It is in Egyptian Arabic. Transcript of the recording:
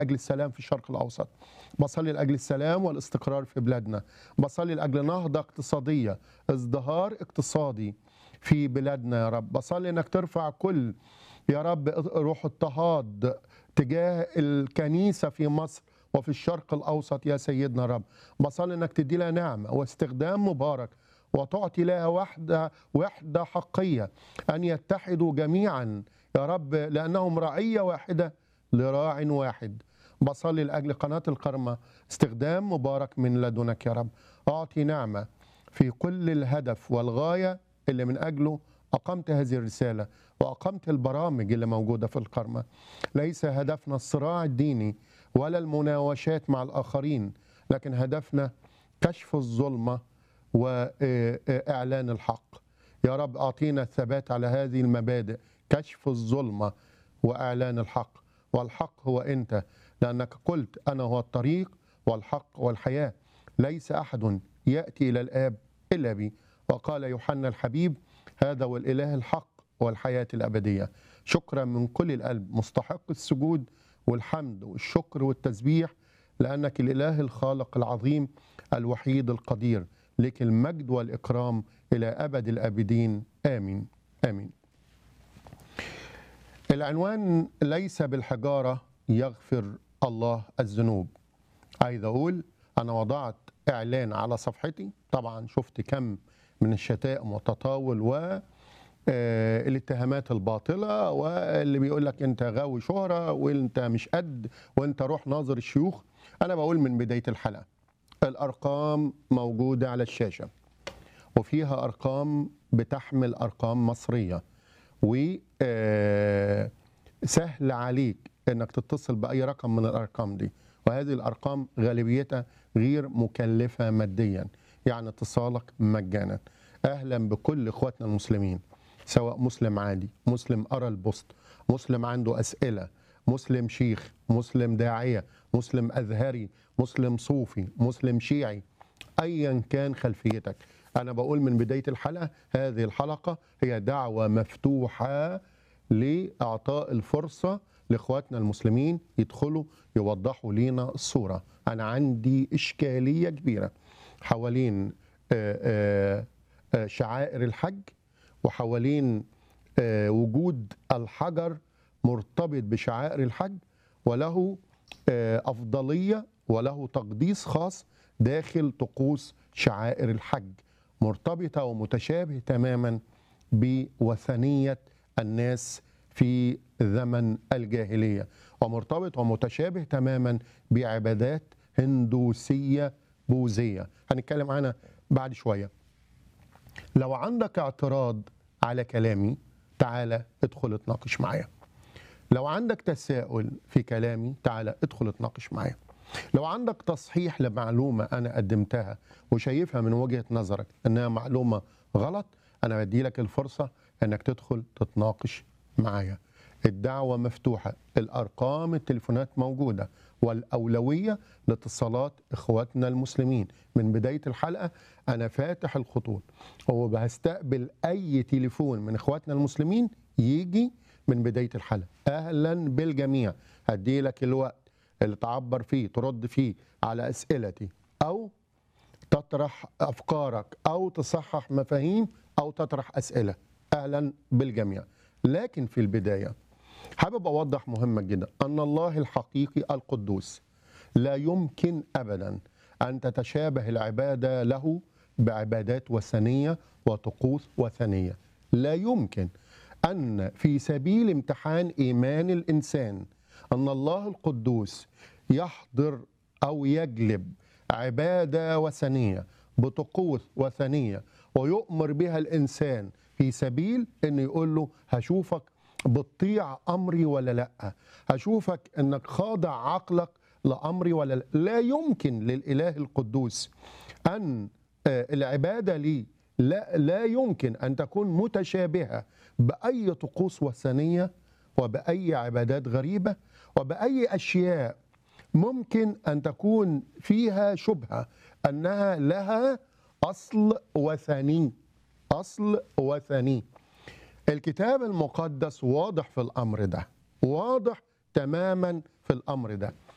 لاجل السلام في الشرق الاوسط بصلي لاجل السلام والاستقرار في بلادنا بصلي لاجل نهضه اقتصاديه ازدهار اقتصادي في بلادنا يا رب بصلي انك ترفع كل يا رب روح اضطهاد تجاه الكنيسه في مصر وفي الشرق الاوسط يا سيدنا رب بصلي انك تدي لها نعمه واستخدام مبارك وتعطي لها وحده وحده حقيه ان يتحدوا جميعا يا رب لانهم رعيه واحده لراع واحد بصلي لاجل قناه الكرمه استخدام مبارك من لدنك يا رب اعطي نعمه في كل الهدف والغايه اللي من اجله اقمت هذه الرساله واقمت البرامج اللي موجوده في الكرمه ليس هدفنا الصراع الديني ولا المناوشات مع الاخرين لكن هدفنا كشف الظلمه واعلان الحق يا رب اعطينا الثبات على هذه المبادئ كشف الظلمه واعلان الحق والحق هو انت لانك قلت انا هو الطريق والحق والحياه ليس احد ياتي الى الاب الا بي وقال يوحنا الحبيب هذا هو الاله الحق والحياه الابديه شكرا من كل القلب مستحق السجود والحمد والشكر والتسبيح لانك الاله الخالق العظيم الوحيد القدير لك المجد والاكرام الى ابد الابدين امين امين العنوان ليس بالحجاره يغفر الله الذنوب عايز اقول انا وضعت اعلان على صفحتي طبعا شفت كم من الشتائم والتطاول و الاتهامات الباطله واللي بيقول لك انت غاوي شهره وانت مش قد وانت روح ناظر الشيوخ انا بقول من بدايه الحلقه الارقام موجوده على الشاشه وفيها ارقام بتحمل ارقام مصريه و سهل عليك انك تتصل باي رقم من الارقام دي وهذه الارقام غالبيتها غير مكلفه ماديا يعني اتصالك مجانا اهلا بكل اخواتنا المسلمين سواء مسلم عادي مسلم ارى البوست مسلم عنده اسئله مسلم شيخ مسلم داعيه مسلم ازهري مسلم صوفي مسلم شيعي ايا كان خلفيتك انا بقول من بدايه الحلقه هذه الحلقه هي دعوه مفتوحه لاعطاء الفرصه لاخواتنا المسلمين يدخلوا يوضحوا لينا الصوره انا عندي اشكاليه كبيره حوالين شعائر الحج وحوالين وجود الحجر مرتبط بشعائر الحج وله افضليه وله تقديس خاص داخل طقوس شعائر الحج مرتبطه ومتشابه تماما بوثنيه الناس في زمن الجاهليه ومرتبط ومتشابه تماما بعبادات هندوسيه بوذيه هنتكلم عنها بعد شويه لو عندك اعتراض على كلامي تعالى ادخل اتناقش معايا لو عندك تساؤل في كلامي تعالى ادخل اتناقش معايا لو عندك تصحيح لمعلومة أنا قدمتها وشايفها من وجهة نظرك أنها معلومة غلط أنا بدي لك الفرصة أنك تدخل تتناقش معايا الدعوة مفتوحة الأرقام التليفونات موجودة والأولوية لاتصالات إخواتنا المسلمين من بداية الحلقة أنا فاتح الخطوط وبستقبل أي تليفون من إخواتنا المسلمين يجي من بداية الحلقة أهلا بالجميع هدي لك الوقت اللي تعبر فيه ترد فيه على أسئلتي أو تطرح أفكارك أو تصحح مفاهيم أو تطرح أسئلة أهلا بالجميع لكن في البداية حابب أوضح مهمة جدا أن الله الحقيقي القدوس لا يمكن أبدا أن تتشابه العبادة له بعبادات وثنية وطقوس وثنية لا يمكن أن في سبيل امتحان إيمان الإنسان أن الله القدوس يحضر أو يجلب عبادة وثنية بطقوس وثنية ويؤمر بها الإنسان في سبيل أنه يقول له هشوفك بتطيع أمري ولا لأ هشوفك أنك خاضع عقلك لأمري ولا لأ لا يمكن للإله القدوس أن العبادة لي لا, لا يمكن أن تكون متشابهة بأي طقوس وثنية وبأي عبادات غريبة وبأي أشياء ممكن أن تكون فيها شبهة أنها لها أصل وثني أصل وثني الكتاب المقدس واضح في الأمر ده واضح تماما في الأمر ده